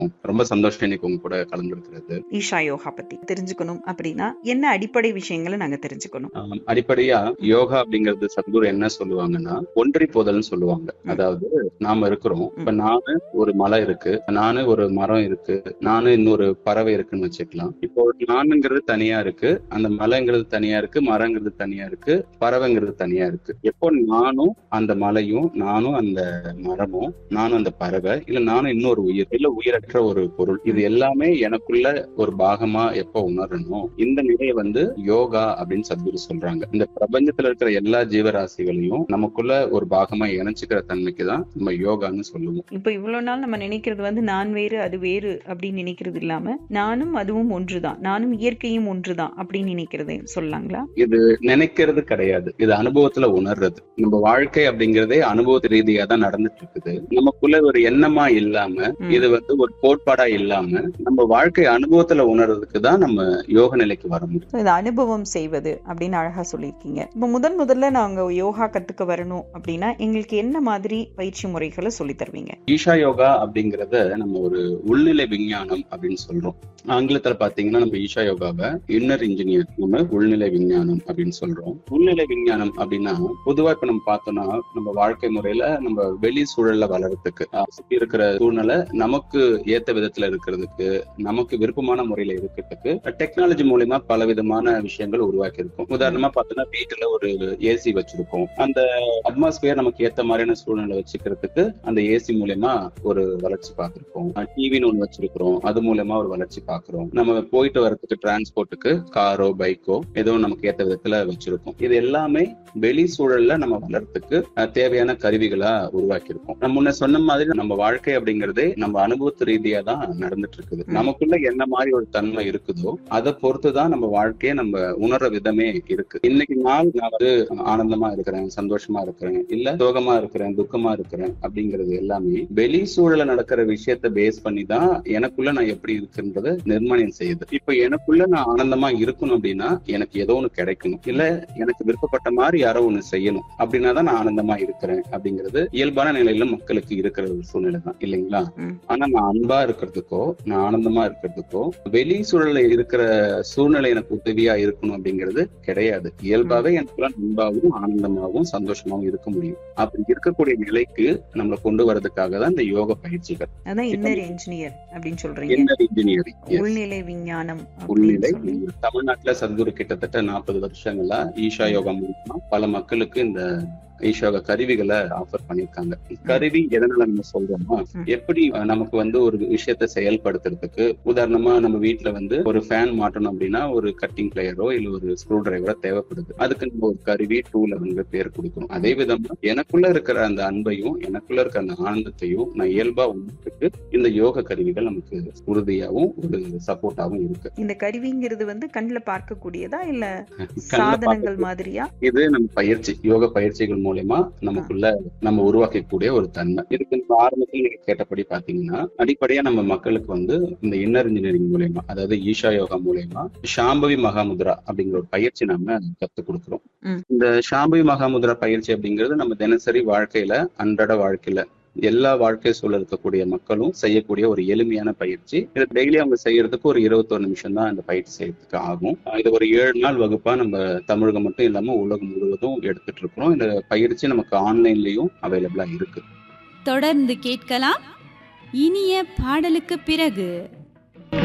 இருக்கும் ரொம்ப சந்தோஷம் இன்னைக்கு உங்க கூட கலந்துருக்கிறது ஈஷா யோகா பத்தி தெரிஞ்சுக்கணும் அப்படின்னா என்ன அடிப்படை விஷயங்களை நாங்க தெரிஞ்சுக்கணும் ஆம், அடிப்படையா யோகா அப்படிங்கிறது சத்குரு என்ன சொல்லுவாங்கன்னா ஒன்றி போதல்னு சொல்லுவாங்க அதாவது நாம இருக்கிறோம் இப்ப நானு ஒரு மலை இருக்கு நானு ஒரு மரம் இருக்கு நானு இன்னொரு பறவை இருக்குன்னு வச்சுக்கலாம் இப்போ நானுங்கிறது தனியா இருக்கு அந்த மலைங்கிறது தனியா இருக்கு மரங்கிறது தனியா இருக்கு பறவைங்கிறது தனியா இருக்கு எப்போ நானும் அந்த மலையும் நானும் அந்த மரமும் நானும் அந்த பறவை இல்ல நானும் இன்னொரு உயிர் இல்ல உயிரற்ற ஒரு பொருள் இது எல்லாமே எனக்குள்ள ஒரு பாகமா எப்போ உணரணும் இந்த நிலையை வந்து யோகா அப்படின்னு சத்குரு சொல்றாங்க இந்த பிரபஞ்சத்துல இருக்கிற எல்லா ஜீவராசிகளையும் நமக்குள்ள ஒரு பாகமா இணைச்சுக்கிற தன்மைக்கு தான் நம்ம யோகான்னு சொல்லுவோம் இப்ப இவ்வளவு நாள் நம்ம நினைக்கிறது வந்து நான் வேறு அது வேறு அப்படின்னு நினைக்கிறது இல்லாம நானும் அதுவும் ஒன்றுதான் நானும் இயற்கையும் ஒன்றுதான் அப்படின்னு நினைக்கிறது சொல்லலாங்களா இது நினைக்கிறது கிடையாது இது அனுபவத்துல உணர்றது நம்ம வாழ்க்கை அப்படிங்கறதே அனுபவ ரீதியா தான் நடந்துட்டு இருக்குது நமக்குள்ள ஒரு எண்ணமா இல்லாம ம். இது வந்து ஒரு கோட்பாடா இல்லாம நம்ம வாழ்க்கை அனுபவத்துல உணர்றதுக்கு தான் நம்ம யோக நிலைக்கு வர முடியும் So, இது அனுபவம் செய்வது அப்படின்னு அழகா சொல்லியிருக்கீங்க இப்ப முதன் முதல்ல நாங்க யோகா கத்துக்க வரணும் அப்படின்னா எங்களுக்கு என்ன மாதிரி பயிற்சி முறைகளை சொல்லி தருவீங்க ஈஷா யோகா அப்படிங்கறத நம்ம ஒரு உள்நிலை விஞ்ஞானம் அப்படின்னு சொல்றோம் ஆங்கிலத்துல பாத்தீங்கன்னா நம்ம ஈஷா யோகாவை இன்னர் இன்ஜினியர் நம்ம உள்நிலை விஞ்ஞானம் அப்படின்னு சொல்றோம் உள்நிலை விஞ்ஞானம் அப்படின்னா பொதுவா இப்ப நம்ம பார்த்தோம்னா நம்ம வாழ்க்கை முறையில நம்ம வெளி சூழல்ல வளர்றதுக்கு அஹ், சுத்தி இருக்கிற சூழ்நிலை நமக்கு ஏத்த விதத்துல இருக்கிறதுக்கு நமக்கு விருப்பமான முறையில இருக்கிறதுக்கு டெக்னாலஜி மூலியமா பல விதமான விஷயங்கள் உருவாக்கி இருக்கும் உதாரணமா பார்த்தோம்னா வீட்டுல ஒரு ஏசி வச்சிருக்கோம் அந்த அட்மாஸ்பியர் நமக்கு ஏத்த மாதிரியான சூழ்நிலை வச்சுக்கிறதுக்கு அந்த ஏசி மூலியமா ஒரு வளர்ச்சி பார்த்திருக்கோம் டிவின்னு ஒண்ணு வச்சிருக்கிறோம் அது மூலியமா ஒரு வளர்ச்சி பார்க்கிறோம் நம்ம போயிட்டு வரதுக்கு டிரான்ஸ்போர்ட்டுக்கு காரோ பைக்கோ ஏதோ நமக்கு ஏத்த விதத்துல வச்சிருக்கோம் இது எல்லாமே வெளி சூழல்ல நம்ம வளர்றதுக்கு அஹ், தேவையான கருவிகளா உருவாக்கி இருக்கோம் நம்ம முன்ன சொன்ன மாதிரி நம்ம வாழ்க்கை அப்படிங்கறதே நம்ம அனுபவத்து ரீதியா தான் நடந்துட்டு இருக்குது ம். நமக்குள்ள என்ன மாதிரி ஒரு தன்மை இருக்குதோ அதை பொறுத்து தான் நம்ம வாழ்க்கையை நம்ம உணர்ற விதமே இருக்கு இன்னைக்கு நாள் நான் வந்து ஆனந்தமா இருக்கிறேன் சந்தோஷமா இருக்கிறேன் இல்ல சோகமா இருக்கிறேன் துக்கமா இருக்கிறேன் அப்படிங்கிறது எல்லாமே வெளி சூழல நடக்கிற விஷயத்த பேஸ் பண்ணி தான் எனக்குள்ள நான் எப்படி இருக்குன்றத நிர்மாணம் செய்யுது இப்ப எனக்குள்ள நான் ஆனந்தமா இருக்கணும் அப்படின்னா எனக்கு ஏதோ ஒண்ணு கிடைக்கணும் இல்ல எனக்கு விருப்பப்பட்ட மாதிரி யாரோ ஒண்ணு செய்யணும் அப்படின்னா தான் நான் ஆனந்தமா இருக்கிறேன் அப்படிங்கிறது இயல்பான நிலையில மக்களுக்கு இருக்கிற ஒரு சூழ்நிலை தான் இல்லைங்களா ம். ஆனா நான் அன்பா இருக்கிறதுக்கோ நான் ஆனந்தமா இருக்கிறதுக்கோ வெளி சூழல்ல இருக்கிற சூழ்நிலை எனக்கு உதவியா இருக்கணும் அப்படிங்கிறது கிடையாது இயல்பாவே எனக்குள்ள அன்பாகவும் ஆனந்தமாகவும் சந்தோஷமாகவும் இருக்க முடியும் அப்படி இருக்கக்கூடிய நிலைக்கு நம்மளை கொண்டு வர்றதுக்காக தான் இந்த யோக பயிற்சிகள் அதான் இப்ப இன்னர் இன்ஜினியர் அப்படின்னு சொல்றீங்க இன்னர் இன்ஜினியரிங் உள்நிலை விஞ்ஞானம் உள்நிலை அப்படின்னு சொல்லி தமிழ்நாட்டுல சத்குரு கிட்டத்தட்ட நாற்பது வருஷங்களா ஈஷா யோகா மூலமா பல மக்களுக்கு இந்த ஈஷா யோகா கருவிகளை ஆஃபர் பண்ணிருக்காங்க கருவி எதனால நம்ம சொல்றோம்னா ம். எப்படி அஹ், நமக்கு வந்து ஒரு விஷயத்தை செயல்படுத்துறதுக்கு உதாரணமா நம்ம வீட்ல வந்து ஒரு ஃபேன் மாட்டணும் அப்படின்னா ஒரு கட்டிங் பிளேயரோ இல்ல ஒரு ஸ்க்ரூ டிரைவரோ தேவைப்படுது அதுக்கு நம்ம ஒரு கருவி டூல் அப்படிங்கிற பேர் கொடுக்கணும் அதே விதமா எனக்குள்ள இருக்கிற அந்த அன்பையும் எனக்குள்ள இருக்கிற அந்த ஆனந்தத்தையும் நான் இயல்பா உணர்றதுக்கு இந்த யோக கருவிகள் நமக்கு உறுதியாகவும் ஒரு சப்போர்ட்டாவும் இருக்கு இந்த கருவிங்கிறது வந்து கண்ணுல பார்க்கக்கூடியதா இல்ல கண்ணுல சாதனங்கள் பார்க்க- மாதிரியா இது நம்ம பயிற்சி யோக பயிற்சிகள் மூலயமா நமக்குள்ள நம்ம உருவாக்கக்கூடிய ஒரு தன்மை இதுக்கு நம்ம ஆரம்பத்தில் நீங்க கேட்டபடி பாத்தீங்கன்னா அடிப்படையா நம்ம மக்களுக்கு வந்து இந்த இன்னர் இன்ஜினியரிங் மூலயமா அதாவது ஈஷா யோகா மூலயமா ஷாம்பவி மகாமுத்ரா அப்படிங்கிற ஒரு பயிற்சி நாம கத்து கொடுக்குறோம் ம். இந்த ஷாம்பவி மகாமுத்ரா பயிற்சி அப்படிங்கிறது நம்ம தினசரி வாழ்க்கையில அன்றாட வாழ்க்கையில எல்லா வாழ்க்கை சூழல் இருக்கக்கூடிய மக்களும் செய்யக்கூடிய ஒரு எளிமையான பயிற்சி இது டெய்லி அவங்க செய்யறதுக்கு ஒரு இருபத்தொரு நிமிஷம் தான் இந்த பயிற்சி செய்யறதுக்கு ஆகும் அஹ் இது ஒரு ஏழு நாள் வகுப்பா நம்ம தமிழகம் மட்டும் இல்லாம உலகம் முழுவதும் எடுத்துட்டு இருக்கிறோம் இந்த பயிற்சி நமக்கு ஆன்லைன்லயும் அவைலபிளா இருக்கு தொடர்ந்து கேட்கலாம் இனிய பாடலுக்கு பிறகு